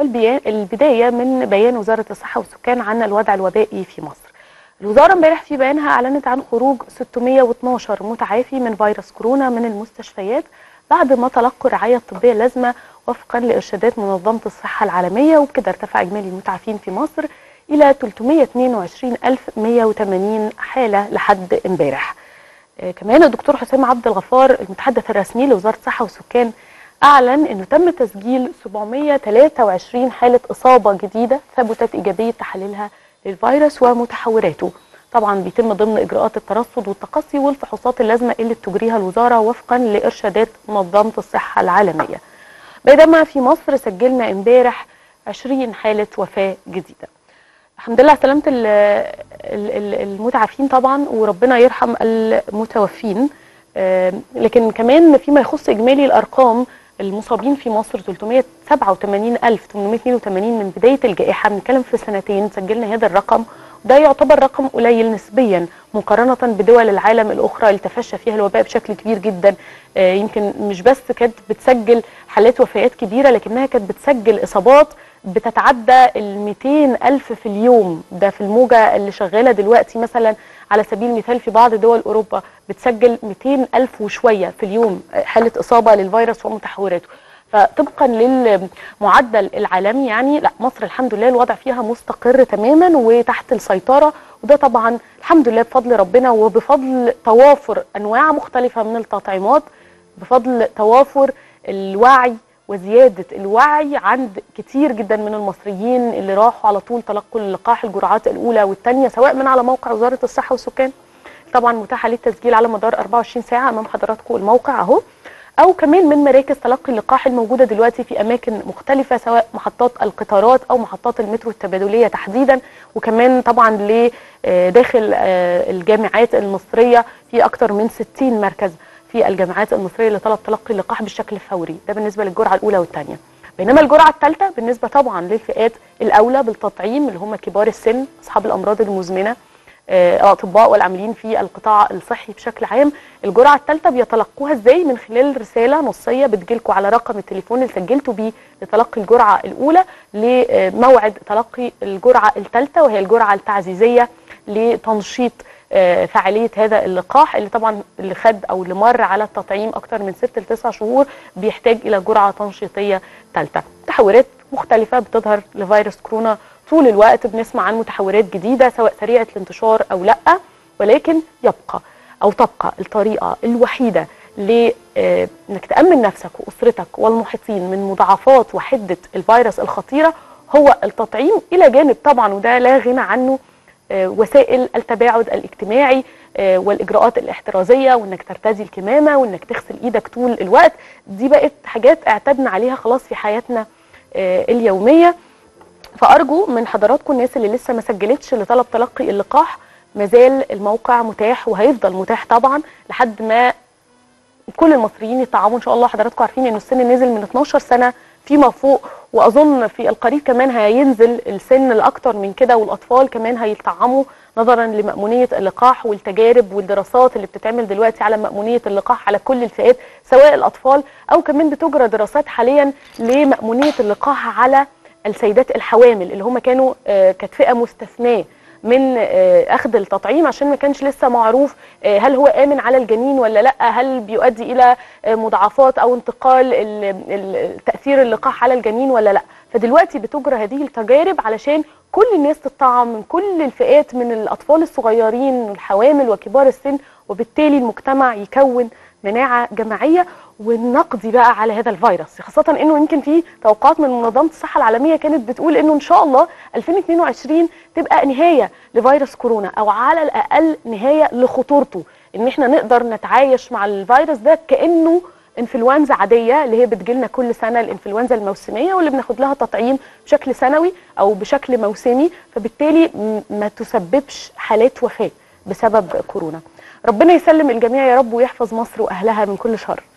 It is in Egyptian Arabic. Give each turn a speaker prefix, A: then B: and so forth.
A: والبدايه من بيان وزاره الصحه والسكان عن الوضع الوبائي في مصر. الوزاره امبارح في بيانها اعلنت عن خروج 612 متعافي من فيروس كورونا من المستشفيات بعد ما تلقوا الرعايه الطبيه اللازمه وفقا لارشادات منظمه الصحه العالميه وبكده ارتفع اجمالي المتعافين في مصر الى 322180 حاله لحد امبارح. آه كمان الدكتور حسام عبد الغفار المتحدث الرسمي لوزاره الصحه والسكان اعلن انه تم تسجيل 723 حاله اصابه جديده ثبتت ايجابيه تحاليلها للفيروس ومتحوراته. طبعا بيتم ضمن اجراءات الترصد والتقصي والفحوصات اللازمه اللي بتجريها الوزاره وفقا لارشادات منظمه الصحه العالميه. بينما في مصر سجلنا امبارح 20 حاله وفاه جديده. الحمد لله على سلامه المتعافين طبعا وربنا يرحم المتوفين لكن كمان فيما يخص اجمالي الارقام المصابين في مصر 387882 من بدايه الجائحه بنتكلم في سنتين سجلنا هذا الرقم ده يعتبر رقم قليل نسبيا مقارنه بدول العالم الاخرى اللي تفشى فيها الوباء بشكل كبير جدا يمكن مش بس كانت بتسجل حالات وفيات كبيره لكنها كانت بتسجل اصابات بتتعدى ال 200 ألف في اليوم ده في الموجة اللي شغالة دلوقتي مثلا على سبيل المثال في بعض دول أوروبا بتسجل 200 ألف وشوية في اليوم حالة إصابة للفيروس ومتحوراته فطبقا للمعدل العالمي يعني لا مصر الحمد لله الوضع فيها مستقر تماما وتحت السيطرة وده طبعا الحمد لله بفضل ربنا وبفضل توافر أنواع مختلفة من التطعيمات بفضل توافر الوعي وزيادة الوعي عند كتير جدا من المصريين اللي راحوا على طول تلقوا اللقاح الجرعات الأولى والثانية سواء من على موقع وزارة الصحة والسكان طبعا متاحة للتسجيل على مدار 24 ساعة أمام حضراتكم الموقع أهو أو كمان من مراكز تلقي اللقاح الموجودة دلوقتي في أماكن مختلفة سواء محطات القطارات أو محطات المترو التبادلية تحديدا وكمان طبعا لداخل الجامعات المصرية في أكثر من 60 مركز في الجامعات المصريه لطلب تلقي اللقاح بالشكل الفوري ده بالنسبه للجرعه الاولى والثانيه بينما الجرعه الثالثه بالنسبه طبعا للفئات الاولى بالتطعيم اللي هم كبار السن اصحاب الامراض المزمنه الاطباء والعاملين في القطاع الصحي بشكل عام الجرعه الثالثه بيتلقوها ازاي من خلال رساله نصيه بتجيلكم على رقم التليفون اللي سجلتوا بيه لتلقي الجرعه الاولى لموعد تلقي الجرعه الثالثه وهي الجرعه التعزيزيه لتنشيط فعاليه هذا اللقاح اللي طبعا اللي خد او اللي مر على التطعيم اكثر من 6 ل 9 شهور بيحتاج الى جرعه تنشيطيه ثالثه. تحورات مختلفه بتظهر لفيروس كورونا طول الوقت بنسمع عن متحورات جديده سواء سريعه الانتشار او لا ولكن يبقى او تبقى الطريقه الوحيده لانك تامن نفسك واسرتك والمحيطين من مضاعفات وحده الفيروس الخطيره هو التطعيم الى جانب طبعا وده لا غنى عنه وسائل التباعد الاجتماعي والاجراءات الاحترازيه وانك ترتدي الكمامه وانك تغسل ايدك طول الوقت دي بقت حاجات اعتدنا عليها خلاص في حياتنا اليوميه فارجو من حضراتكم الناس اللي لسه ما سجلتش لطلب تلقي اللقاح مازال الموقع متاح وهيفضل متاح طبعا لحد ما كل المصريين يطعموا ان شاء الله حضراتكم عارفين ان السن نزل من 12 سنه فيما فوق واظن في القريب كمان هينزل السن الاكتر من كده والاطفال كمان هيطعموا نظرا لمأمونية اللقاح والتجارب والدراسات اللي بتتعمل دلوقتي على مأمونية اللقاح على كل الفئات سواء الأطفال أو كمان بتجرى دراسات حاليا لمأمونية اللقاح على السيدات الحوامل اللي هم كانوا آه كانت فئة مستثناة من آه اخذ التطعيم عشان ما كانش لسه معروف آه هل هو امن على الجنين ولا لا هل بيؤدي الى مضاعفات او انتقال تاثير اللقاح على الجنين ولا لا فدلوقتي بتجرى هذه التجارب علشان كل الناس تطعم من كل الفئات من الاطفال الصغيرين والحوامل وكبار السن وبالتالي المجتمع يكون مناعه جماعيه ونقضي بقى على هذا الفيروس خاصه انه يمكن في توقعات من منظمه الصحه العالميه كانت بتقول انه ان شاء الله 2022 تبقى نهايه لفيروس كورونا او على الاقل نهايه لخطورته ان احنا نقدر نتعايش مع الفيروس ده كانه انفلونزا عاديه اللي هي بتجيلنا كل سنه الانفلونزا الموسميه واللي بناخد لها تطعيم بشكل سنوي او بشكل موسمي فبالتالي ما تسببش حالات وفاه بسبب كورونا ربنا يسلم الجميع يا رب ويحفظ مصر واهلها من كل شر